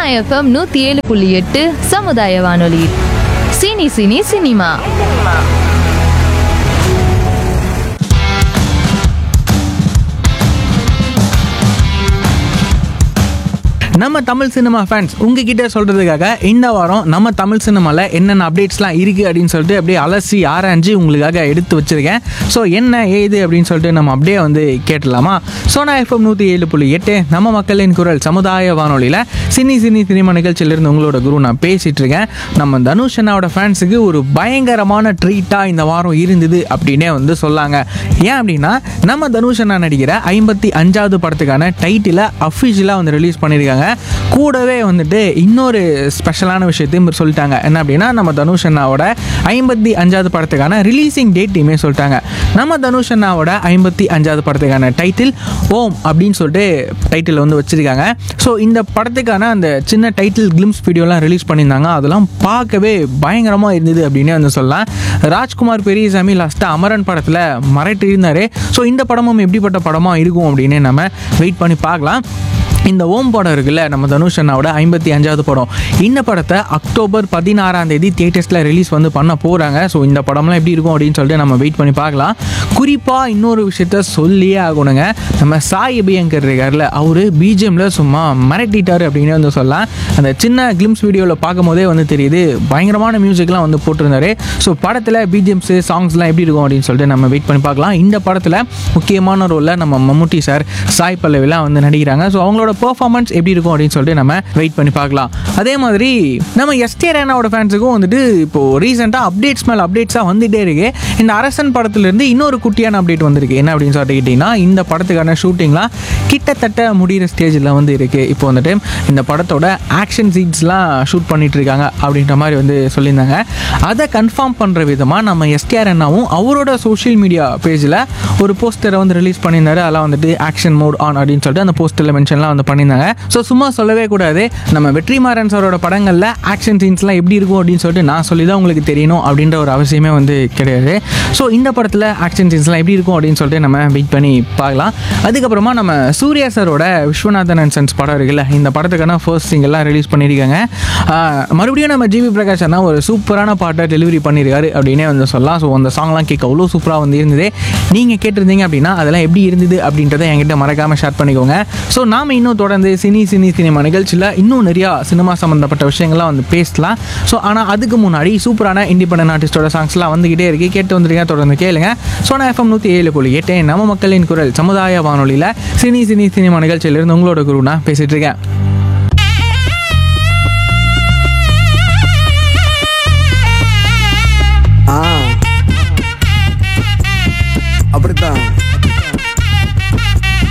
FM நூத்தி ஏழு புள்ளி எட்டு சமுதாய வானொலி சினி சினி சினிமா நம்ம தமிழ் சினிமா ஃபேன்ஸ் உங்ககிட்ட சொல்கிறதுக்காக இந்த வாரம் நம்ம தமிழ் சினிமாவில் என்னென்ன அப்டேட்ஸ்லாம் இருக்குது அப்படின்னு சொல்லிட்டு அப்படியே அலசி ஆராய்ஞ்சு உங்களுக்காக எடுத்து வச்சுருக்கேன் ஸோ என்ன ஏது அப்படின்னு சொல்லிட்டு நம்ம அப்படியே வந்து கேட்டலாமா சோனா எஃப்எம் நூற்றி ஏழு புள்ளி எட்டு நம்ம மக்களின் குரல் சமுதாய வானொலியில் சினி சினி சினிமா நிகழ்ச்சியிலிருந்து உங்களோட குரு நான் பேசிகிட்டு இருக்கேன் நம்ம தனுஷ் அண்ணாவோட ஃபேன்ஸுக்கு ஒரு பயங்கரமான ட்ரீட்டாக இந்த வாரம் இருந்தது அப்படின்னே வந்து சொல்லாங்க ஏன் அப்படின்னா நம்ம தனுஷ் அண்ணா நடிக்கிற ஐம்பத்தி அஞ்சாவது படத்துக்கான டைட்டிலை அஃபிஷியலாக வந்து ரிலீஸ் பண்ணியிருக்காங்க கூடவே வந்துட்டு இன்னொரு ஸ்பெஷலான விஷயத்தையும் சொல்லிட்டாங்க என்ன அப்படின்னா நம்ம தனுஷ் அண்ணாவோட ஐம்பத்தி அஞ்சாவது படத்துக்கான ரிலீசிங் டேட்டையுமே சொல்லிட்டாங்க நம்ம தனுஷ் அண்ணாவோட ஐம்பத்தி அஞ்சாவது படத்துக்கான டைட்டில் ஓம் அப்படின்னு சொல்லிட்டு டைட்டில் வந்து வச்சுருக்காங்க ஸோ இந்த படத்துக்கான அந்த சின்ன டைட்டில் கிளிம்ஸ் வீடியோலாம் ரிலீஸ் பண்ணியிருந்தாங்க அதெல்லாம் பார்க்கவே பயங்கரமாக இருந்தது அப்படின்னே வந்து சொல்லலாம் ராஜ்குமார் பெரியசாமி லாஸ்ட்டாக அமரன் படத்தில் மறைட்டு இருந்தார் ஸோ இந்த படமும் எப்படிப்பட்ட படமாக இருக்கும் அப்படின்னு நம்ம வெயிட் பண்ணி பார்க்கலாம் இந்த ஓம் படம் இருக்குல்ல நம்ம தனுஷ் அண்ணாவோட ஐம்பத்தி அஞ்சாவது படம் இந்த படத்தை அக்டோபர் பதினாறாம் தேதி தியேட்டர்ஸில் ரிலீஸ் வந்து பண்ண போகிறாங்க ஸோ இந்த படம்லாம் எப்படி இருக்கும் அப்படின்னு சொல்லிட்டு நம்ம வெயிட் பண்ணி பார்க்கலாம் குறிப்பாக இன்னொரு விஷயத்த சொல்லியே ஆகணுங்க நம்ம சாய் அபியங்கர் இருக்கார்ல அவர் பிஜிஎம்ல சும்மா மிரட்டிட்டார் அப்படின்னு வந்து சொல்லலாம் அந்த சின்ன கிளிம்ஸ் வீடியோவில் பார்க்கும் போதே வந்து தெரியுது பயங்கரமான மியூசிக்லாம் வந்து போட்டிருந்தாரு ஸோ படத்தில் பிஜிஎம்ஸு சாங்ஸ்லாம் எப்படி இருக்கும் அப்படின்னு சொல்லிட்டு நம்ம வெயிட் பண்ணி பார்க்கலாம் இந்த படத்தில் முக்கியமான ரோலில் நம்ம மம்முட்டி சார் சாய் பல்லவிலாம் வந்து நடிக்கிறாங்க ஸோ அவங்களோட பெர்ஃபார்மன்ஸ் எப்படி இருக்கும் அப்படின்னு சொல்லிட்டு நம்ம வெயிட் பண்ணி பார்க்கலாம் அதே மாதிரி நம்ம எஸ்டே ரேனாவோட ஃபேன்ஸுக்கும் வந்துட்டு இப்போ ரீசெண்டாக அப்டேட்ஸ் மேலே அப்டேட்ஸாக வந்துட்டே இருக்கு இந்த அரசன் படத்துலேருந்து இன்னொரு குட்டியான அப்டேட் வந்திருக்கு என்ன அப்படின்னு சொல்லிட்டு கேட்டிங்கன்னா இந்த படத்துக்கான ஷூட்டிங்லாம் கிட்டத்தட்ட முடிகிற ஸ்டேஜில் வந்து இருக்குது இப்போ வந்துட்டு இந்த படத்தோட ஆக்ஷன் சீன்ஸ்லாம் ஷூட் பண்ணிட்டு இருக்காங்க அப்படின்ற மாதிரி வந்து சொல்லியிருந்தாங்க அதை கன்ஃபார்ம் பண்ணுற விதமாக நம்ம எஸ்டிஆர் அண்ணாவும் அவரோட சோஷியல் மீடியா பேஜில் ஒரு போஸ்டரை வந்து ரிலீஸ் பண்ணியிருந்தாரு அதெல்லாம் வந்துட்டு ஆக்ஷன் மோட் ஆன் அப்படின்னு சொல்லிட்டு அந்த போஸ்டரில் மென்ஷன்லாம் வந்து பண்ணியிருந்தாங்க ஸோ சும்மா சொல்லவே கூடாது நம்ம வெற்றிமாறன் சாரோட படங்களில் ஆக்ஷன் சீன்ஸ்லாம் எப்படி இருக்கும் அப்படின்னு சொல்லிட்டு நான் சொல்லி தான் உங்களுக்கு தெரியணும் அப்படின்ற ஒரு அவசியமே வந்து கிடையாது ஸோ இந்த படத்தில் ஆக்ஷன் சீன்ஸ்லாம் எப்படி இருக்கும் அப்படின்னு சொல்லிட்டு நம்ம வெயிட் பண்ணி பார்க்கலாம் அதுக்கப்புறமா நம்ம சூர்யா சாரோட விஸ்வநாதன் அண்ட் சன்ஸ் படம் இருக்குல்ல இந்த படத்துக்கான ஃபர்ஸ்ட் சிங்கெல்லாம் ரிலீஸ் பண்ணியிருக்காங்க ஆஹ் மறுபடியும் நம்ம ஜிவி பிரகாஷ் அண்ணா ஒரு சூப்பரான பாட்டை டெலிவரி பண்ணியிருக்காரு அப்படின்னே வந்து சொல்லலாம் ஸோ அந்த சாங்லாம் கேட்க அவ்வளோ சூப்பராக வந்து இருந்தது நீங்கள் கேட்டிருந்தீங்க அப்படின்னா அதெல்லாம் எப்படி இருந்தது அப்படின்றத என்கிட்ட மறக்காமல் ஷேர் பண்ணிக்கோங்க ஸோ நாம் இன்னும் தொடர்ந்து சினி சினி சினிமா நிகழ்ச்சியில் இன்னும் நிறையா சினிமா சம்மந்தப்பட்ட விஷயங்கள்லாம் வந்து பேசலாம் ஸோ ஆனால் அதுக்கு முன்னாடி சூப்பரான இண்டிபெண்டன்ட் ஆர்டிஸ்டோட சாங்ஸ்லாம் வந்துகிட்டே இருக்கு கேட்டு வந்துருங்க தொடர்ந்து கேளுங்க சோனா எஃப்எம் நூற்றி ஏழு புள்ளி எட்டு நம்ம மக்களின் குரல் சமுதாய வானொலியில் சினி சினி சினிமா நிகழ்ச்சியிலிருந்து உங்களோட குரு நான் பேசிட்டு இருக்கேன்